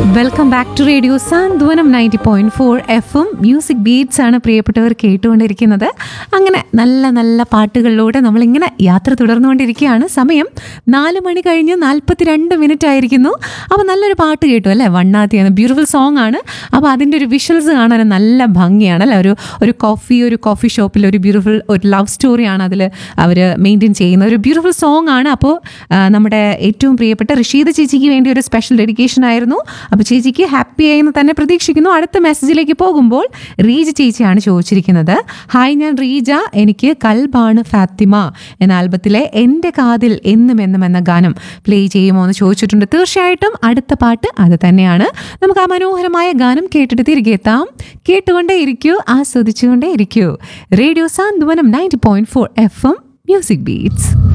welcome back to radio Santhwanam ninety point four എഫും music beats ആണ് പ്രിയപ്പെട്ടവർ കേട്ടുകൊണ്ടിരിക്കുന്നത് അങ്ങനെ നല്ല നല്ല പാട്ടുകളിലൂടെ നമ്മളിങ്ങനെ യാത്ര തുടർന്നുകൊണ്ടിരിക്കുകയാണ് സമയം നാല് മണി കഴിഞ്ഞ് നാൽപ്പത്തിരണ്ട് മിനിറ്റ് ആയിരിക്കുന്നു അപ്പോൾ നല്ലൊരു പാട്ട് കേട്ടു അല്ലേ വണ്ണാത്തി എന്ന ബ്യൂട്ടിഫുൾ സോങ് ആണ് അപ്പോൾ അതിൻ്റെ ഒരു വിഷ്വൽസ് കാണാൻ നല്ല ഭംഗിയാണ് അല്ലേ ഒരു ഒരു കോഫി ഒരു കോഫി ഷോപ്പിൽ ഒരു ബ്യൂട്ടിഫുൾ ഒരു ലവ് സ്റ്റോറിയാണ് അതിൽ അവർ മെയിൻറ്റെയിൻ ചെയ്യുന്ന ഒരു ബ്യൂട്ടിഫുൾ സോങ് ആണ് അപ്പോൾ ആ, നമ്മുടെ ഏറ്റവും പ്രിയപ്പെട്ട ഋഷീദ ചേച്ചിക്ക് വേണ്ടി ഒരു സ്പെഷ്യൽ ഡെഡിക്കേഷൻ ആയിരുന്നു അപ്പോൾ ചേച്ചിക്ക് ഹാപ്പി ആയെന്ന് തന്നെ പ്രതീക്ഷിക്കുന്നു അടുത്ത മെസ്സേജിലേക്ക് പോകുമ്പോൾ റീജ ചേച്ചിയാണ് ചോദിച്ചിരിക്കുന്നത് ഹായ് ഞാൻ റീജ എനിക്ക് കൽബാണ് ഫാത്തിമ എന്ന ആൽബത്തിലെ എൻ്റെ കാതിൽ എന്നും എന്നും എന്ന ഗാനം പ്ലേ ചെയ്യുമോ എന്ന് ചോദിച്ചിട്ടുണ്ട് തീർച്ചയായിട്ടും അടുത്ത പാട്ട് അത് തന്നെയാണ് നമുക്ക് ആ മനോഹരമായ ഗാനം കേട്ടിട്ട് തിരികെ എത്താം കേട്ടുകൊണ്ടേ ഇരിക്കൂ ആസ്വദിച്ചുകൊണ്ടേ ഇരിക്കൂ radio Santhwanam ninety point four F M music beats